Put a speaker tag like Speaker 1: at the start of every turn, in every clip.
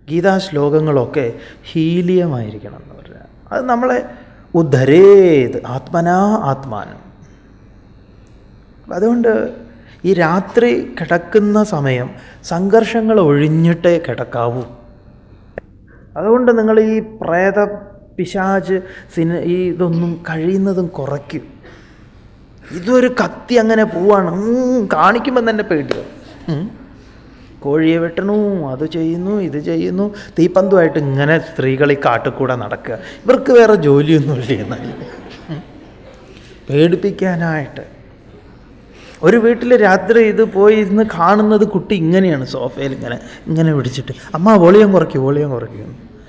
Speaker 1: ഗീതാ ശ്ലോകങ്ങളൊക്കെ ഹീലിയമായിരിക്കണം എന്ന് പറഞ്ഞാൽ അത് നമ്മളെ ഉദ്ധരേത് ആത്മനാ ആത്മാനം അതുകൊണ്ട് ഈ രാത്രി കിടക്കുന്ന സമയം സംഘർഷങ്ങൾ ഒഴിഞ്ഞിട്ടേ കിടക്കാവൂ അതുകൊണ്ട് നിങ്ങൾ ഈ പ്രേത പിശാച് സിന ഈ ഇതൊന്നും കഴിയുന്നതും കുറയ്ക്കും ഇതൊരു കത്തി അങ്ങനെ പോവാണ് കാണിക്കുമ്പോൾ തന്നെ പേടിയോ കോഴിയെ വെട്ടണു അത് ചെയ്യുന്നു ഇത് ചെയ്യുന്നു തീപ്പന്തുമായിട്ട് ഇങ്ങനെ സ്ത്രീകൾ ഈ കാട്ടിൽ നടക്കുക ഇവർക്ക് വേറെ ജോലിയൊന്നുമില്ല എന്നാൽ പേടിപ്പിക്കാനായിട്ട് ഒരു വീട്ടിൽ രാത്രി ഇത് പോയി ഇരുന്ന് കാണുന്നത് കുട്ടി ഇങ്ങനെയാണ് സോഫയിൽ ഇങ്ങനെ ഇങ്ങനെ പിടിച്ചിട്ട് അമ്മ വോളിയം കുറയ്ക്കും വോളിയം കുറയ്ക്കും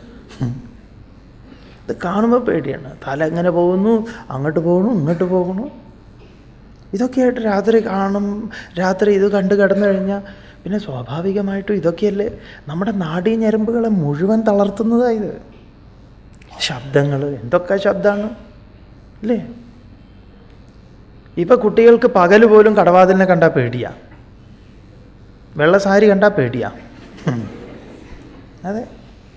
Speaker 1: ഇത് കാണുമ്പോൾ പേടിയാണ് തല എങ്ങനെ പോകുന്നു അങ്ങോട്ട് പോകണു ഇങ്ങോട്ട് പോകണു ഇതൊക്കെയായിട്ട് രാത്രി കാണും രാത്രി ഇത് കണ്ട് കിടന്നു കഴിഞ്ഞാൽ പിന്നെ സ്വാഭാവികമായിട്ടും ഇതൊക്കെയല്ലേ നമ്മുടെ നാടീ ഞരമ്പുകളെ മുഴുവൻ തളർത്തുന്നതായത് ശബ്ദങ്ങൾ എന്തൊക്കെ ശബ്ദമാണ് അല്ലേ ഇപ്പം കുട്ടികൾക്ക് പകൽ പോലും കടവാതിലിനെ കണ്ടാൽ പേടിയാ വെള്ള സാരി കണ്ടാൽ പേടിയാ അതെ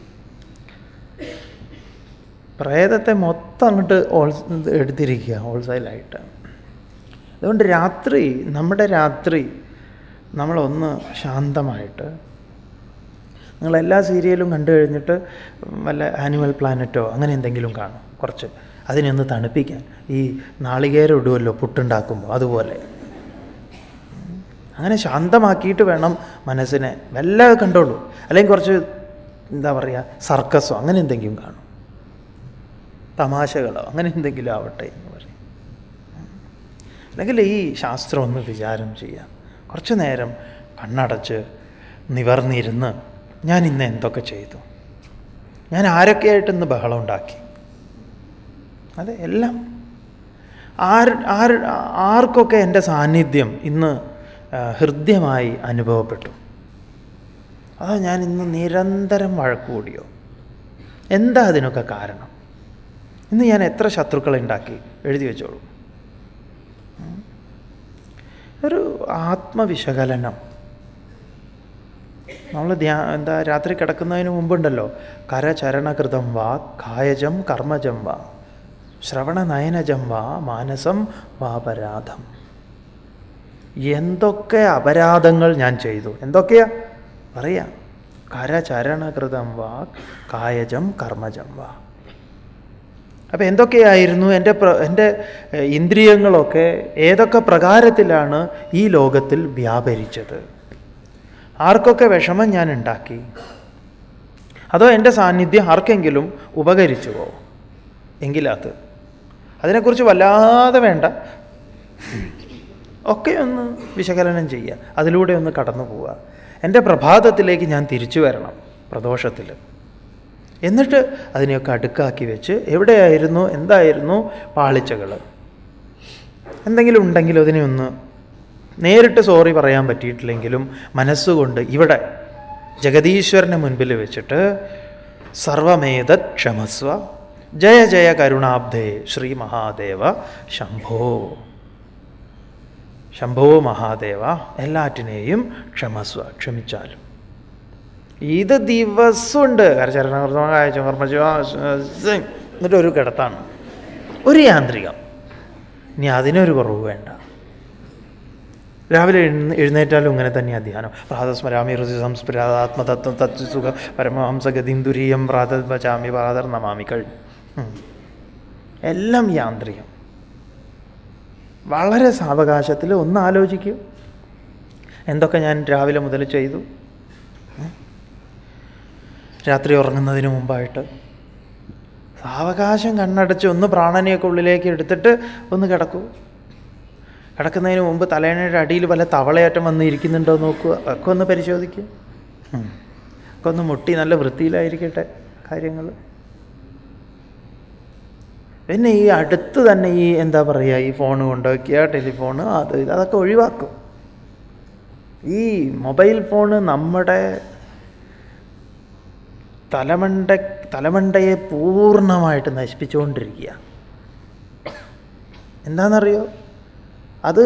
Speaker 1: പ്രേതത്തെ മൊത്തം അങ്ങോട്ട് ഓൾ എടുത്തിരിക്കുക ഹോൾസെയിലായിട്ട് അതുകൊണ്ട് രാത്രി നമ്മുടെ രാത്രി നമ്മളൊന്ന് ശാന്തമായിട്ട് നിങ്ങളെല്ലാ സീരിയലും കണ്ടു കഴിഞ്ഞിട്ട് വല്ല ആനിമൽ പ്ലാനറ്റോ അങ്ങനെ എന്തെങ്കിലും കാണും കുറച്ച് അതിനെ ഒന്ന് തണുപ്പിക്കാൻ ഈ നാളികേരം ഇടുമല്ലോ പുട്ടുണ്ടാക്കുമ്പോൾ അതുപോലെ അങ്ങനെ ശാന്തമാക്കിയിട്ട് വേണം മനസ്സിനെ വല്ല കണ്ടോളൂ അല്ലെങ്കിൽ കുറച്ച് എന്താ പറയുക സർക്കസോ അങ്ങനെ എന്തെങ്കിലും കാണും തമാശകളോ അങ്ങനെ എന്തെങ്കിലും ആവട്ടെ എന്ന് പറയും അല്ലെങ്കിൽ ഈ ശാസ്ത്രം ഒന്ന് വിചാരം ചെയ്യാം കുറച്ച് നേരം കണ്ണടച്ച് നിവർന്നിരുന്ന് ഞാൻ ഇന്ന് എന്തൊക്കെ ചെയ്തു ഞാൻ ആരൊക്കെയായിട്ട് ഇന്ന് ബഹളം ഉണ്ടാക്കി അതെ എല്ലാം ആർ ആർ ആർക്കൊക്കെ എൻ്റെ സാന്നിധ്യം ഇന്ന് ഹൃദ്യമായി അനുഭവപ്പെട്ടു അതോ ഞാൻ ഇന്ന് നിരന്തരം വഴക്ക് കൂടിയോ എന്താ അതിനൊക്കെ കാരണം ഇന്ന് ഞാൻ എത്ര ശത്രുക്കളെ ഉണ്ടാക്കി എഴുതി വെച്ചോളൂ ഒരു ആത്മവിശകലനം നമ്മൾ ധ്യാ എന്താ രാത്രി കിടക്കുന്നതിന് മുമ്പുണ്ടല്ലോ കരചരണകൃതം വാ കായജം കർമ്മജം വാ ശ്രവണനയനജം വാ മാനസം വാപരാധം എന്തൊക്കെ അപരാധങ്ങൾ ഞാൻ ചെയ്തു എന്തൊക്കെയാ പറയാം കരചരണകൃതം വാ കായജം കർമ്മജം വാ അപ്പം എന്തൊക്കെയായിരുന്നു എൻ്റെ പ്ര എൻ്റെ ഇന്ദ്രിയങ്ങളൊക്കെ ഏതൊക്കെ പ്രകാരത്തിലാണ് ഈ ലോകത്തിൽ വ്യാപരിച്ചത് ആർക്കൊക്കെ വിഷമം ഞാൻ ഉണ്ടാക്കി അതോ എൻ്റെ സാന്നിധ്യം ആർക്കെങ്കിലും ഉപകരിച്ചുവോ എങ്കിലത് അതിനെക്കുറിച്ച് വല്ലാതെ വേണ്ട ഒക്കെ ഒന്ന് വിശകലനം ചെയ്യുക അതിലൂടെ ഒന്ന് കടന്നു പോവുക എൻ്റെ പ്രഭാതത്തിലേക്ക് ഞാൻ തിരിച്ചു വരണം പ്രദോഷത്തിൽ എന്നിട്ട് അതിനെയൊക്കെ അടുക്കാക്കി വെച്ച് എവിടെയായിരുന്നു എന്തായിരുന്നു പാളിച്ചകൾ എന്തെങ്കിലും ഉണ്ടെങ്കിൽ അതിനെ ഒന്ന് നേരിട്ട് സോറി പറയാൻ പറ്റിയിട്ടില്ലെങ്കിലും മനസ്സുകൊണ്ട് ഇവിടെ ജഗദീശ്വരനെ മുൻപിൽ വെച്ചിട്ട് സർവമേതത് ക്ഷമസ്വ ജയ ജയ കരുണാബ്ധേ ശ്രീ മഹാദേവ ശംഭോ ശംഭോ മഹാദേവ എല്ലാറ്റിനെയും ക്ഷമസ്വ ക്ഷമിച്ചാലും ഇത് ദിവസമുണ്ട് കരചരണകർമ്മ കർമ്മജ എന്നിട്ട് ഒരു കിടത്താണ് ഒരു യാന്ത്രികം ഇനി അതിനൊരു കുറവ് വേണ്ട രാവിലെ എഴുന്ന എഴുന്നേറ്റാലും ഇങ്ങനെ തന്നെയാണ് ധ്യാനം പ്രാതസ്മരാമി ഋതു സംസ്ഫുരാത്മതത്വം തത്സുഖ പരമഹംസഗതിന്ദുരീയം പ്രാതപചാമി പ്രാതർ നമാമി കഴിഞ്ഞു എല്ലാം യാന്ത്രികം വളരെ സാവകാശത്തിൽ ഒന്ന് ആലോചിക്കൂ എന്തൊക്കെ ഞാൻ രാവിലെ മുതൽ ചെയ്തു രാത്രി ഉറങ്ങുന്നതിന് മുമ്പായിട്ട് സാവകാശം കണ്ണടച്ച് ഒന്ന് പ്രാണനെയൊക്കെ ഉള്ളിലേക്ക് എടുത്തിട്ട് ഒന്ന് കിടക്കൂ കിടക്കുന്നതിന് മുമ്പ് തലേണയുടെ അടിയിൽ വല്ല തവളയാറ്റം വന്ന് ഇരിക്കുന്നുണ്ടോ നോക്കുക ഒക്കെ ഒന്ന് പരിശോധിക്കുക ഒക്കെ ഒന്ന് മുട്ടി നല്ല വൃത്തിയിലായിരിക്കട്ടെ കാര്യങ്ങൾ പിന്നെ ഈ അടുത്ത് തന്നെ ഈ എന്താ പറയുക ഈ ഫോൺ കൊണ്ടുവയ്ക്കുക ടെലിഫോണ് അത് ഇത് അതൊക്കെ ഒഴിവാക്കും ഈ മൊബൈൽ ഫോണ് നമ്മുടെ തലമണ്ട തലമണ്ടയെ പൂർണ്ണമായിട്ട് നശിപ്പിച്ചുകൊണ്ടിരിക്കുക എന്താണെന്നറിയോ അത്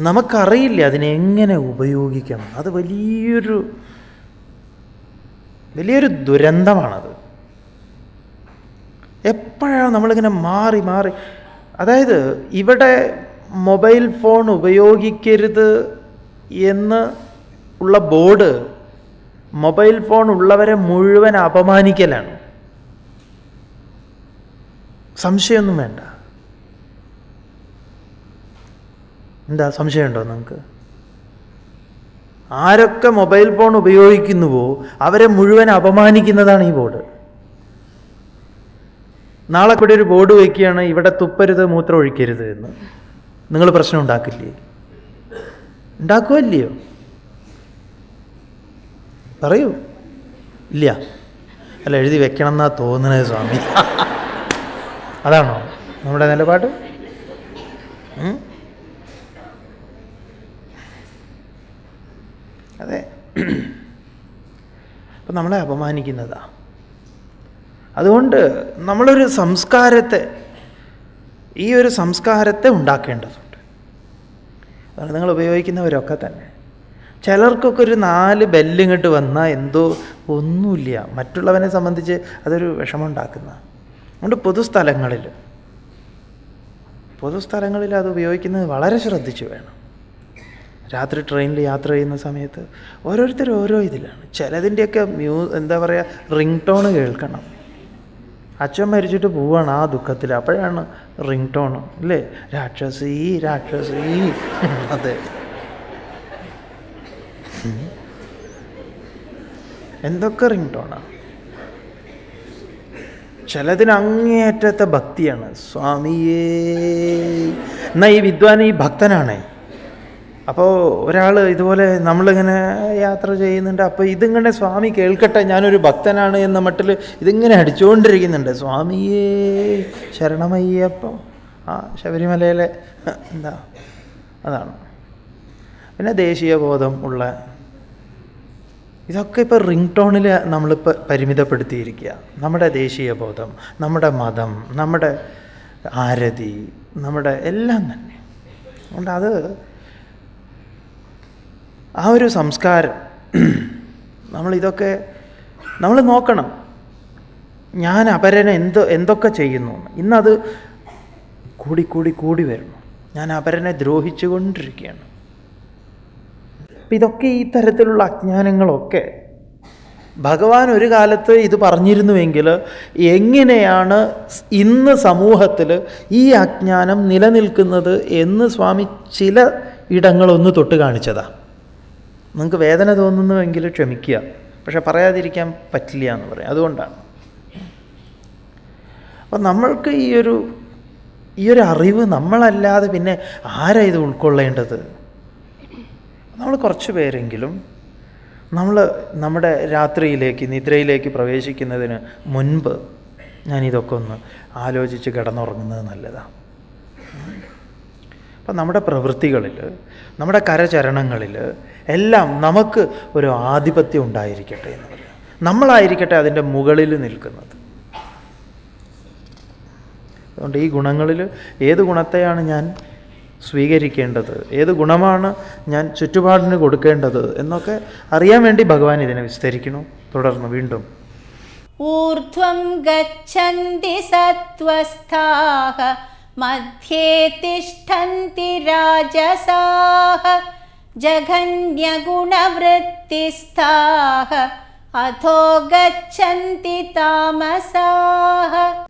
Speaker 1: നമുക്കറിയില്ല അതിനെ എങ്ങനെ ഉപയോഗിക്കണം അത് വലിയൊരു വലിയൊരു ദുരന്തമാണത് എപ്പോഴാണ് നമ്മളിങ്ങനെ മാറി മാറി അതായത് ഇവിടെ മൊബൈൽ ഫോൺ ഉപയോഗിക്കരുത് എന്ന് ഉള്ള ബോർഡ് മൊബൈൽ ഫോൺ ഉള്ളവരെ മുഴുവൻ അപമാനിക്കലാണ് സംശയമൊന്നും വേണ്ട എന്താ സംശയമുണ്ടോ നിങ്ങൾക്ക് ആരൊക്കെ മൊബൈൽ ഫോൺ ഉപയോഗിക്കുന്നുവോ അവരെ മുഴുവൻ അപമാനിക്കുന്നതാണ് ഈ ബോർഡ് നാളെ ഇവിടെ ഒരു ബോർഡ് വയ്ക്കുകയാണ് ഇവിടെ തുപ്പരുത് മൂത്രം ഒഴിക്കരുത് എന്ന് നിങ്ങൾ പ്രശ്നം ഉണ്ടാക്കില്ലേ ഉണ്ടാക്കുമല്ലയോ പറയൂ ഇല്ല അല്ല എഴുതി വെക്കണം എന്നാ തോന്നുന്നത് സ്വാമി അതാണോ നമ്മുടെ നിലപാട് ഉം? അതെ അപ്പം നമ്മളെ അപമാനിക്കുന്നതാ അതുകൊണ്ട് നമ്മളൊരു സംസ്കാരത്തെ ഈ ഒരു സംസ്കാരത്തെ ഉണ്ടാക്കേണ്ടതുണ്ട് അതാണ് നിങ്ങൾ ഉപയോഗിക്കുന്നവരൊക്കെ തന്നെ ചിലർക്കൊക്കെ ഒരു നാല് ബെല്ലിങ്ങോട്ട് വന്നാൽ എന്തോ ഒന്നുമില്ല മറ്റുള്ളവനെ സംബന്ധിച്ച് അതൊരു വിഷമമുണ്ടാക്കുന്ന അതുകൊണ്ട് പൊതുസ്ഥലങ്ങളിൽ പൊതുസ്ഥലങ്ങളിൽ അത് ഉപയോഗിക്കുന്നത് വളരെ ശ്രദ്ധിച്ചു വേണം രാത്രി ട്രെയിനിൽ യാത്ര ചെയ്യുന്ന സമയത്ത് ഓരോരുത്തർ ഓരോ ഇതിലാണ് ചിലതിൻ്റെയൊക്കെ മ്യൂ എന്താ പറയുക റിംഗ് ടോൺ കേൾക്കണം അച്ഛൻ മരിച്ചിട്ട് പോവാണ് ആ ദുഃഖത്തിൽ അപ്പോഴാണ് റിംഗ് ടോൺ അല്ലേ രാക്ഷസി രാക്ഷസി അതെ ഉം. എന്തൊക്കെ റിംഗ് ടോണാണ് ചിലതിന് അങ്ങേയറ്റത്തെ ഭക്തിയാണ് സ്വാമിയേ എന്നാ ഈ വിദ്വാൻ ഈ ഭക്തനാണേ അപ്പോൾ ഒരാൾ ഇതുപോലെ നമ്മളിങ്ങനെ യാത്ര ചെയ്യുന്നുണ്ട് അപ്പോൾ ഇതിങ്ങനെ സ്വാമി കേൾക്കട്ടെ ഞാനൊരു ഭക്തനാണ് എന്ന മട്ടിൽ ഇതിങ്ങനെ അടിച്ചുകൊണ്ടിരിക്കുന്നുണ്ട് സ്വാമിയേ ശരണമയ്യപ്പം ആ ശബരിമലയിലെ എന്താ അതാണ് പിന്നെ ദേശീയ ബോധം ഉള്ള ഇതൊക്കെ ഇപ്പോൾ റിംഗ് ടോണിൽ നമ്മളിപ്പോൾ പരിമിതപ്പെടുത്തിയിരിക്കുക നമ്മുടെ ദേശീയ ബോധം നമ്മുടെ മതം നമ്മുടെ ആരതി നമ്മുടെ എല്ലാം തന്നെ അതുകൊണ്ട് അത് ആ ഒരു സംസ്കാരം നമ്മളിതൊക്കെ നമ്മൾ നോക്കണം ഞാൻ അപരനെ എന്ത് എന്തൊക്കെ ചെയ്യുന്നു എന്ന്. ഇന്നത് കൂടി കൂടി കൂടി വരുന്നു ഞാൻ അപരനെ ദ്രോഹിച്ചു കൊണ്ടിരിക്കുകയാണ് അപ്പം ഇതൊക്കെ ഈ തരത്തിലുള്ള അജ്ഞാനങ്ങളൊക്കെ ഭഗവാൻ ഒരു കാലത്ത് ഇത് പറഞ്ഞിരുന്നുവെങ്കിൽ എങ്ങനെയാണ് ഇന്ന് സമൂഹത്തിൽ ഈ അജ്ഞാനം നിലനിൽക്കുന്നത് എന്ന് സ്വാമി ചില ഇടങ്ങളൊന്ന് തൊട്ട് കാണിച്ചതാ നിങ്ങൾക്ക് വേദന തോന്നുന്നുവെങ്കിൽ ക്ഷമിക്കുക പക്ഷെ പറയാതിരിക്കാൻ പറ്റില്ല എന്ന് പറയാം അതുകൊണ്ടാണ് അപ്പം നമ്മൾക്ക് ഈ ഒരു ഈ ഒരു അറിവ് നമ്മളല്ലാതെ പിന്നെ ആരാ ഇത് ഉൾക്കൊള്ളേണ്ടത് നമ്മൾ കുറച്ച് പേരെങ്കിലും നമ്മൾ നമ്മുടെ രാത്രിയിലേക്ക് നിദ്രയിലേക്ക് പ്രവേശിക്കുന്നതിന് മുൻപ് ഞാനിതൊക്കെ ഒന്ന് ആലോചിച്ച് കിടന്നുറങ്ങുന്നത് നല്ലതാണ് അപ്പം നമ്മുടെ പ്രവൃത്തികളിൽ നമ്മുടെ കരചരണങ്ങളിൽ എല്ലാം നമുക്ക് ഒരു ആധിപത്യം ഉണ്ടായിരിക്കട്ടെ എന്ന് പറയാം നമ്മളായിരിക്കട്ടെ അതിൻ്റെ മുകളിൽ നിൽക്കുന്നത് അതുകൊണ്ട് ഈ ഗുണങ്ങളിൽ ഏത് ഗുണത്തെയാണ് ഞാൻ സ്വീകരിക്കേണ്ടത് ഏത് ഗുണമാണ് ഞാൻ ചുറ്റുപാടിന് കൊടുക്കേണ്ടത് എന്നൊക്കെ അറിയാൻ വേണ്ടി ഭഗവാൻ ഇതിനെ വിസ്തരിക്കുന്നു തുടർന്ന് വീണ്ടും
Speaker 2: ऊर्ध्वं गच्छन्ति सत्त्वस्थाः मध्ये तिष्ठन्ति राजसाः जघन्यगुणवृत्तिस्थाः अधो गच्छन्ति तामसाः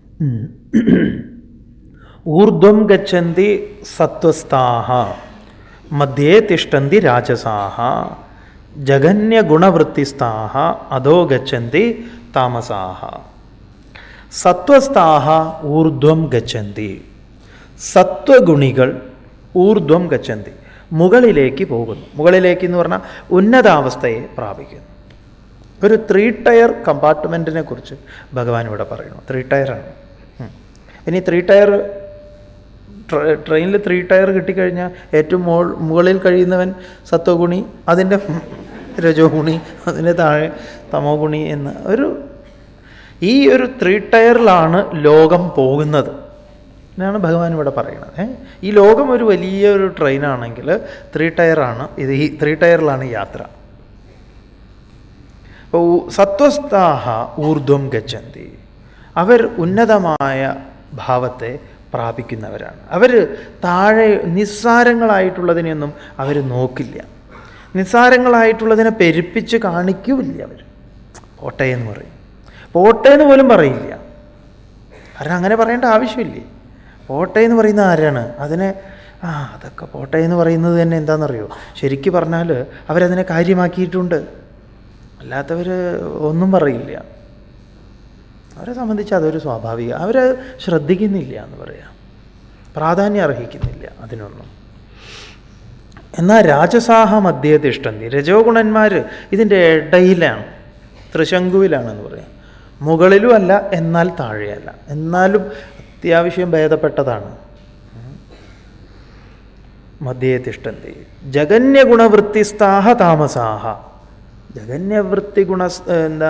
Speaker 1: ഊർധ്വം ഗച്ഛന്തി സത്വസ്ഥാഹ മധ്യേ തിഷ്ടന്തി രാജസാഹ ജഗന്യഗുണവൃത്തിസ്ഥാഹ അധോ ഗച്ഛന്തി താമസാഹ സത്വസ്ഥാഹ ഊർധ്വം ഗച്ഛന്തി സത്വഗുണികൾ ഊർധ്വം ഗച്ഛന്തി മുകളിലേക്ക് പോകുന്നു മുകളിലേക്ക് എന്ന് പറഞ്ഞാൽ ഉന്നതാവസ്ഥയെ പ്രാപിക്കുന്നു ഒരു ത്രീ ടയർ കമ്പാർട്ട്മെൻറ്റിനെ കുറിച്ച് ഭഗവാൻ ഇവിടെ പറയുന്നു ത്രീ ടയറാണ് ഉം. ഇനി ത്രീ ടയർ ട്രെയിനിൽ ത്രീ ടയർ കിട്ടിക്കഴിഞ്ഞാൽ ഏറ്റവും മുകൾ മുകളിൽ കഴിയുന്നവൻ സത്വഗുണി അതിൻ്റെ രജോ ഗുണി അതിൻ്റെ താഴെ തമോ ഗുണി എന്ന് ഒരു ഈ ഒരു ത്രീ ടയറിലാണ് ലോകം പോകുന്നത് എന്നാണ് ഭഗവാൻ ഇവിടെ പറയുന്നത് ഏ? ഈ ലോകം ഒരു വലിയൊരു ട്രെയിനാണെങ്കിൽ ത്രീ ടയറാണ് ഇത് ഈ ത്രീ ടയറിലാണ് യാത്ര ഇപ്പോൾ സത്വസ്ഥാഹ ഊർധ്വം ഗച്ഛന്തി അവർ ഉന്നതമായ ഭാവത്തെ പ്രാപിക്കുന്നവരാണ് അവർ താഴെ നിസ്സാരങ്ങളായിട്ടുള്ളതിനെയൊന്നും അവർ നോക്കില്ല നിസ്സാരങ്ങളായിട്ടുള്ളതിനെ പെരുപ്പിച്ച് കാണിക്കൂല്ല അവർ പോട്ടെ എന്ന് പറയും പോട്ടെ എന്ന് പോലും പറയില്ല കാരണം അങ്ങനെ പറയേണ്ട ആവശ്യമില്ലേ പോട്ടെ എന്ന് പറയുന്ന ആരാണ് അതിനെ ആ അതൊക്കെ പോട്ടെ എന്ന് പറയുന്നത് തന്നെ എന്താണെന്നറിയോ ശരിക്ക് പറഞ്ഞാൽ അവരതിനെ കാര്യമാക്കിയിട്ടുണ്ട് അല്ലാത്തവർ ഒന്നും പറയില്ല അവരെ സംബന്ധിച്ച് അതൊരു സ്വാഭാവിക അവർ ശ്രദ്ധിക്കുന്നില്ല എന്ന് പറയാം പ്രാധാന്യം അർഹിക്കുന്നില്ല അതിനൊന്നും എന്നാൽ രാജസാഹ മധ്യേ തിഷ്ടന്തി രജോ ഗുണന്മാർ ഇതിൻ്റെ ഇടയിലാണ് ത്രിശങ്കുവിലാണെന്ന് പറയാം മുകളിലും അല്ല എന്നാൽ താഴെയല്ല എന്നാലും അത്യാവശ്യം ഭേദപ്പെട്ടതാണ് മധ്യേ തിഷ്ടന്തി ജഗന്യഗുണവൃത്തിസ്ഥാഹ താമസാഹ ജഗന്യവൃത്തി ഗുണ എന്താ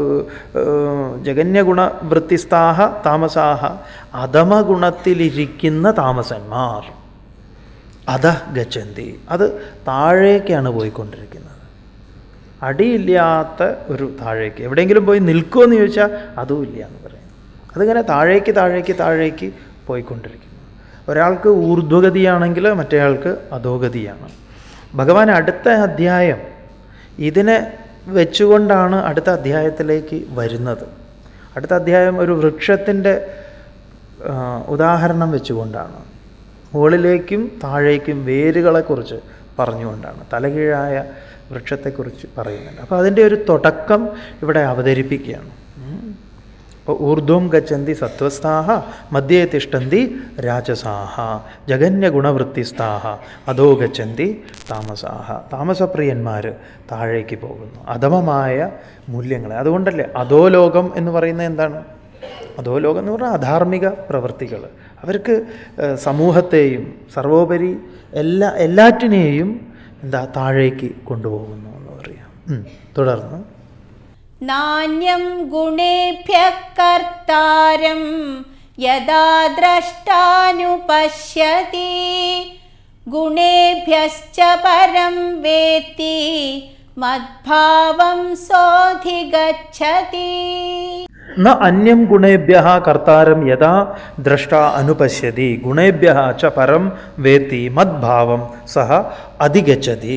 Speaker 1: ജഗന്യഗുണവൃത്തിസ്ഥാഹ താമസാഹ അധമഗുണത്തിലിരിക്കുന്ന താമസന്മാർ അധ ഗച്ഛന്തി അത് താഴേക്കാണ് പോയിക്കൊണ്ടിരിക്കുന്നത് അടിയില്ലാത്ത ഒരു താഴേക്ക് എവിടെയെങ്കിലും പോയി നിൽക്കുമെന്ന് ചോദിച്ചാൽ അതും ഇല്ല എന്ന് പറയും അതിങ്ങനെ താഴേക്ക് താഴേക്ക് താഴേക്ക് പോയിക്കൊണ്ടിരിക്കുന്നു ഒരാൾക്ക് ഊർധ്വഗതിയാണെങ്കിൽ മറ്റേയാൾക്ക് അധോഗതിയാണ് ഭഗവാൻ അടുത്ത അധ്യായം ഇതിനെ വെച്ചുകൊണ്ടാണ് അടുത്ത അധ്യായത്തിലേക്ക് വരുന്നത് അടുത്ത അധ്യായം ഒരു വൃക്ഷത്തിൻ്റെ ആ, ഉദാഹരണം വെച്ചുകൊണ്ടാണ് മുകളിലേക്കും താഴേക്കും വേരുകളെക്കുറിച്ച് പറഞ്ഞുകൊണ്ടാണ് തലകീഴായ വൃക്ഷത്തെക്കുറിച്ച് പറയുന്നുണ്ട് അപ്പോൾ അതിൻ്റെ ഒരു തുടക്കം ഇവിടെ അവതരിപ്പിക്കുകയാണ് ഉം. അപ്പോൾ ഊർധ്വം ഗച്ഛന്തി സത്വസ്ഥാഹ മധ്യേ തിഷ്ടന്തി രാജസാഹ ജഗന്യഗുണവൃത്തിസ്ഥാഹ അധോ ഗച്ഛന്തി താമസാഹ താമസപ്രിയന്മാർ താഴേക്ക് പോകുന്നു അധമമായ മൂല്യങ്ങളെ അതുകൊണ്ടല്ലേ അധോലോകം എന്ന് പറയുന്നത് എന്താണ് അധോലോകം എന്ന് പറഞ്ഞാൽ അധാർമിക പ്രവൃത്തികൾ അവർക്ക് ഏഹ്, സമൂഹത്തെയും സർവോപരി എല്ലാ എല്ലാറ്റിനെയും എന്താ താഴേക്ക് കൊണ്ടുപോകുന്നു എന്ന് പറയാം ഉം. തുടർന്ന്
Speaker 2: नान्यं गुणेभ्यः कर्तारं यदा द्रष्टानुपश्यति गुणेभ्यश्च परं वेत्ति मद्भावं सोऽधिगच्छति
Speaker 1: ന അന്യം ഗുണേഭ്യ കർത്താരം യഥാ ദ്രഷ്ട അനുപശ്യതി ഗുണേഭ്യ ച പരം വേത്തി മദ്ഭാവം സഹ അധിഗച്ഛതി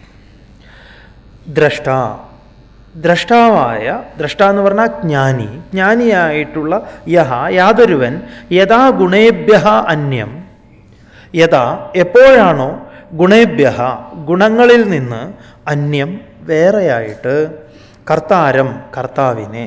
Speaker 1: ദ്രഷ്ട ദ്രഷ്ടാവായ ദ്രഷ്ട എന്ന് പറഞ്ഞാൽ ജ്ഞാനി ജ്ഞാനിയായിട്ടുള്ള യഹ യാതൊരുവൻ യഥാ ഗുണേഭ്യ അന്യം യഥാ എപ്പോഴാണോ ഗുണേഭ്യ ഗുണങ്ങളിൽ നിന്ന് അന്യം വേറെയായിട്ട് കർത്താരം കർത്താവിനെ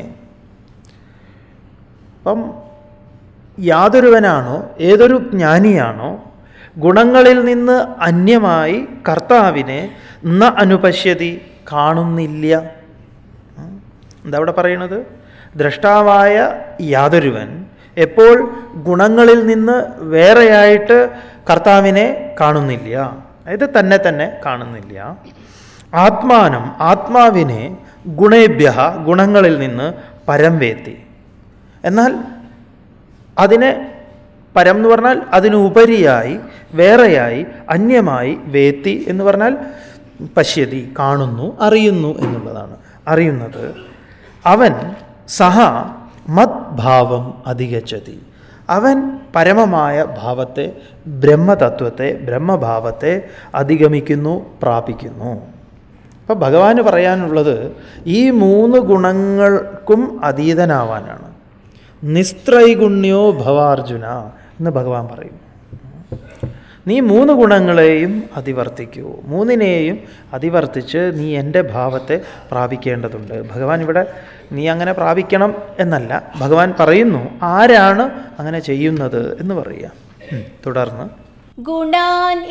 Speaker 1: അപ്പം യാതൊരുവനാണോ ഏതൊരു ജ്ഞാനിയാണോ ഗുണങ്ങളിൽ നിന്ന് അന്യമായി കർത്താവിനെ ന അനുപശ്യതി കാണുന്നില്ല ഉം. എന്താ അവിടെ പറയണത് ദ്രഷ്ടാവായ യാതൊരുവൻ എപ്പോൾ ഗുണങ്ങളിൽ നിന്ന് വേറെയായിട്ട് കർത്താവിനെ കാണുന്നില്ല അതായത് തന്നെ തന്നെ കാണുന്നില്ല ആത്മാനം ആത്മാവിനെ ഗുണേഭ്യ ഗുണങ്ങളിൽ നിന്ന് പരം വേത്തി എന്നാൽ അതിനെ പരം എന്ന് പറഞ്ഞാൽ അതിനുപരിയായി വേറെയായി അന്യമായി വേത്തി എന്ന് പറഞ്ഞാൽ പശ്യതി കാണുന്നു അറിയുന്നു എന്നുള്ളതാണ് അറിയുന്നത് അവൻ സഹ മദ്ഭാവം അധികച്ചതി അവൻ പരമമായ ഭാവത്തെ ബ്രഹ്മതത്വത്തെ ബ്രഹ്മഭാവത്തെ അധിഗമിക്കുന്നു പ്രാപിക്കുന്നു അപ്പോൾ ഭഗവാന് പറയാനുള്ളത് ഈ മൂന്ന് ഗുണങ്ങൾക്കും അതീതനാവാനാണ് നിസ്ത്രൈഗുണ്യോ ഭവാർജുന എന്ന് ഭഗവാൻ പറയും നീ മൂന്ന് ഗുണങ്ങളെയും അതിവർത്തിക്കൂ മൂന്നിനെയും അതിവർത്തിച്ച് നീ എൻ്റെ ഭാവത്തെ പ്രാപിക്കേണ്ടതുണ്ട് ഭഗവാൻ ഇവിടെ നീ അങ്ങനെ പ്രാപിക്കണം എന്നല്ല ഭഗവാൻ പറയുന്നു ആരാണ് അങ്ങനെ ചെയ്യുന്നത് എന്ന് പറയാം ഉം, തുടർന്ന്
Speaker 2: गुणान्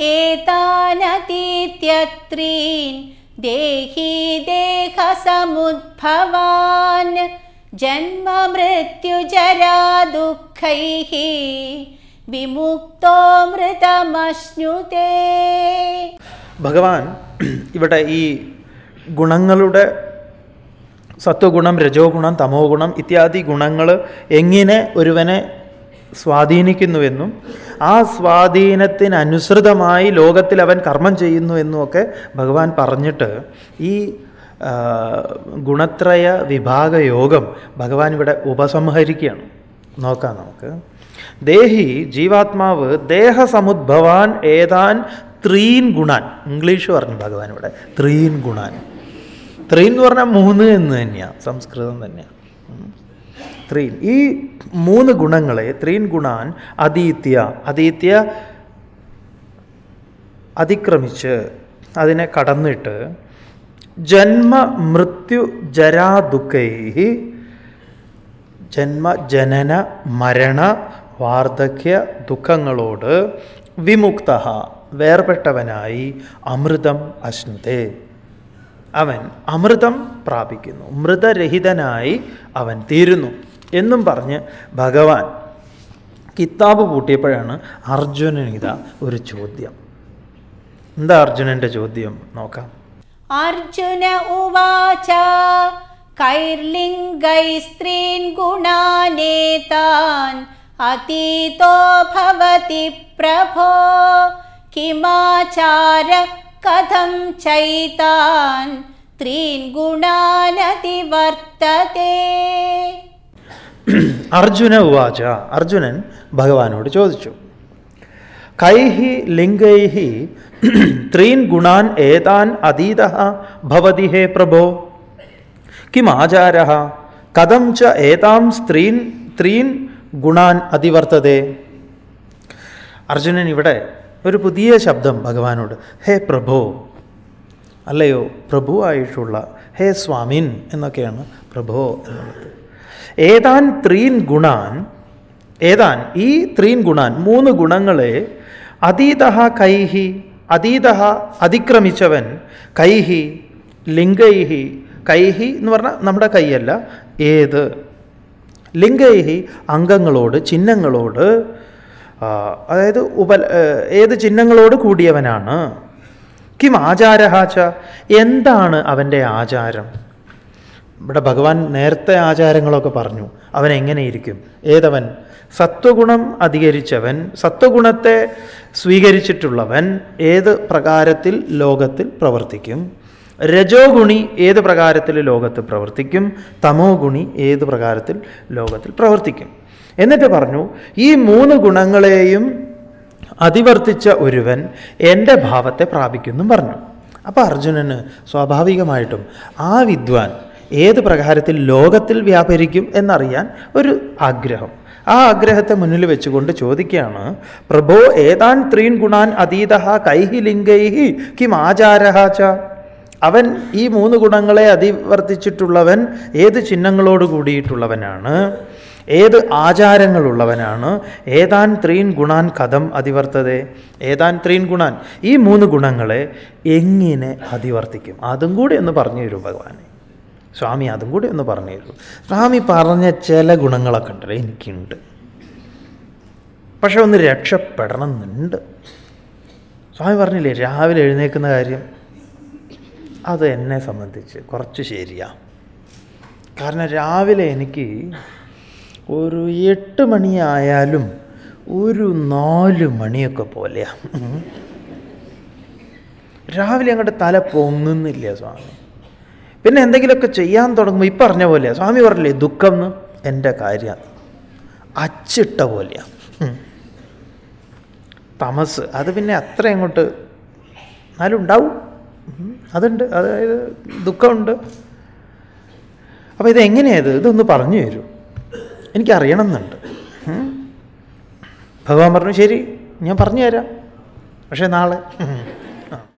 Speaker 2: एतानतीत्यत्रीन् देही देहसमुद्भवान् जन्ममृत्युजरा दुःखैः विमुक्तो मृतमश्नुते
Speaker 1: ഭഗവാൻ ഇവിടെ ഈ ഗുണങ്ങളുടെ സത്വഗുണം രജോ ഗുണം തമോ ഗുണം ഇത്യാദി ഗുണങ്ങൾ എങ്ങനെ ഒരുവനെ സ്വാധീനിക്കുന്നുവെന്നും ആ സ്വാധീനത്തിനനുസൃതമായി ലോകത്തിൽ അവൻ കർമ്മം ചെയ്യുന്നു എന്നുമൊക്കെ ഭഗവാൻ പറഞ്ഞിട്ട് ഈ ആ, ഗുണത്രയ വിഭാഗ യോഗം ഭഗവാൻ ഇവിടെ ഉപസംഹരിക്കുകയാണ് നോക്കാം നമുക്ക് ദേഹി ജീവാത്മാവ് ദേഹസമുദ്ഭവാൻ ഏതാൻ ത്രീൻ ഗുണാൻ ഇംഗ്ലീഷ് പറഞ്ഞു ഭഗവാൻ ഇവിടെ ത്രീൻ ഗുണാൻ ത്രീൻ എന്ന് പറഞ്ഞാൽ മൂന്ന് എന്ന് തന്നെയാണ് സംസ്കൃതം തന്നെയാണ് ഉം. ത്രീൻ ഈ മൂന്ന് ഗുണങ്ങളെ ത്രീൻ ഗുണാൻ അതീത്യ അതീത്യ അതിക്രമിച്ച് അതിനെ കടന്നിട്ട് ജന്മ മൃത്യു ജരാ ദുഃഖൈ ജന്മ ജനന മരണ വാർദ്ധക്യ ദുഃഖങ്ങളോട് വിമുക്ത വേർപെട്ടവനായി അമൃതം അശ്നുതേ അവൻ അമൃതം പ്രാപിക്കുന്നു മൃതരഹിതനായി അവൻ തീരുന്നു എന്നും പറഞ്ഞ് ഭഗവാൻ കിതാബ് പൂട്ടിയപ്പോഴാണ് അർജുനൻ ഇതാ ഒരു ചോദ്യം എന്താ അർജുനൻ്റെ ചോദ്യം നോക്കാം
Speaker 2: अर्जुन उवाच कैर्लिङ्गैस्त्रीन् गुणानेतान् अतीतो भवति प्रभो किमाचार कथं चैतान् त्रीन् गुणानतिवर्तते
Speaker 1: അർജുന ഉവാച അർജുനൻ ഭഗവാനോട് ചോദിച്ചു കൈഹി ലിംഗൈഹി ത്രീൻ ഗുണാൻ ഏതാൻ അതീത ഭവതി ഹേ പ്രഭോ കിം ആചാര കഥം ച ഏതാം സ്ത്രീൻ ത്രീൻ ഗുണാൻ അതിവർത്തതേ അർജുനൻ ഇവിടെ ഒരു പുതിയ ശബ്ദം ഭഗവാനോട് ഹേ പ്രഭോ അല്ലയോ പ്രഭുവായിട്ടുള്ള ഹേ സ്വാമിൻ എന്നൊക്കെയാണ് പ്രഭോ എന്നുള്ളത് ഏതാൻ ത്രീൻ ഗുണാൻ ഏതാൻ ഈ ത്രീൻ ഗുണാൻ മൂന്ന് ഗുണങ്ങളെ അതീത കൈഹി അതീത അതിക്രമിച്ചവൻ കൈഹി ലിംഗൈഹി കൈഹി എന്ന് പറഞ്ഞാൽ നമ്മുടെ കൈയല്ല ഏത് ലിംഗൈഹി അംഗങ്ങളോട് ചിഹ്നങ്ങളോട് ആ, അതായത് ഉപ ഏത് ചിഹ്നങ്ങളോട് കൂടിയവനാണ് കിം ആചാരഹാച്ച എന്താണ് അവൻ്റെ ആചാരം ഇവിടെ ഭഗവാൻ നേരത്തെ ആചാരങ്ങളൊക്കെ പറഞ്ഞു അവൻ എങ്ങനെയിരിക്കും ഏതവൻ സത്വഗുണം അധികരിച്ചവൻ സത്വഗുണത്തെ സ്വീകരിച്ചിട്ടുള്ളവൻ ഏത് പ്രകാരത്തിൽ ലോകത്തിൽ പ്രവർത്തിക്കും രജോ ഗുണി ഏത് പ്രകാരത്തിൽ ലോകത്ത് പ്രവർത്തിക്കും തമോ ഗുണി ഏത് പ്രകാരത്തിൽ ലോകത്തിൽ പ്രവർത്തിക്കും എന്നിട്ട് പറഞ്ഞു ഈ മൂന്ന് ഗുണങ്ങളെയും അതിവർത്തിച്ച ഒരുവൻ എൻ്റെ ഭാവത്തെ പ്രാപിക്കുമെന്നും പറഞ്ഞു അപ്പോൾ അർജുനന് സ്വാഭാവികമായിട്ടും ആ വിദ്വാൻ ഏത് പ്രകാരത്തിൽ ലോകത്തിൽ വ്യാപരിക്കും എന്നറിയാൻ ഒരു ആഗ്രഹം ആ ആഗ്രഹത്തെ മുന്നിൽ വെച്ചുകൊണ്ട് ചോദിക്കുകയാണ് പ്രഭോ ഏതാൻ ത്രീൻ ഗുണാൻ അതീത കൈഹി ലിംഗൈഹി കിം ആചാരഹ ച അവൻ ഈ മൂന്ന് ഗുണങ്ങളെ അതിവർത്തിച്ചിട്ടുള്ളവൻ ഏത് ചിഹ്നങ്ങളോട് കൂടിയിട്ടുള്ളവനാണ് ഏത് ആചാരങ്ങളുള്ളവനാണ് ഏതാൻ ത്രീൻ ഗുണാൻ കഥം അതിവർത്തതേ ഏതാൻ ത്രീൻ ഗുണാൻ ഈ മൂന്ന് ഗുണങ്ങളെ എങ്ങനെ അതിവർത്തിക്കും അതും കൂടി ഒന്ന് പറഞ്ഞു തരൂ ഭഗവാനെ സ്വാമി അതും കൂടി ഒന്ന് പറഞ്ഞു തരൂ സ്വാമി പറഞ്ഞ ചില ഗുണങ്ങളൊക്കെ ഉണ്ടല്ലോ എനിക്കുണ്ട് പക്ഷെ ഒന്ന് രക്ഷപ്പെടണം എന്നുണ്ട് സ്വാമി പറഞ്ഞില്ലേ രാവിലെ എഴുന്നേൽക്കുന്ന കാര്യം അത് എന്നെ സംബന്ധിച്ച് കുറച്ച് ശരിയാ കാരണം രാവിലെ എനിക്ക് ഒരു എട്ട് മണിയായാലും ഒരു നാല് മണിയൊക്കെ പോലെയാ ഉം. രാവിലെ അങ്ങോട്ട് തല പൊങ്ങുന്നില്ല സ്വാമി പിന്നെ എന്തെങ്കിലുമൊക്കെ ചെയ്യാൻ തുടങ്ങുമ്പോൾ ഈ പറഞ്ഞ പോലെയാ സ്വാമി പറഞ്ഞില്ലേ ദുഃഖം എന്ന് എൻ്റെ കാര്യം അച്ചിട്ട പോലെയാ ഉം. തമസ് അത് പിന്നെ അത്ര അങ്ങോട്ട് എന്നാലും ഉണ്ടാവും ഉം. അതുണ്ട് അതായത് ദുഃഖമുണ്ട് അപ്പോൾ ഇത് എങ്ങനെയത് ഇതൊന്ന് പറഞ്ഞു തരൂ എനിക്കറിയണം എന്നുണ്ട് ഉം. ഭഗവാൻ പറഞ്ഞു ശരി ഞാൻ പറഞ്ഞു തരാം പക്ഷേ നാളെ ഉം.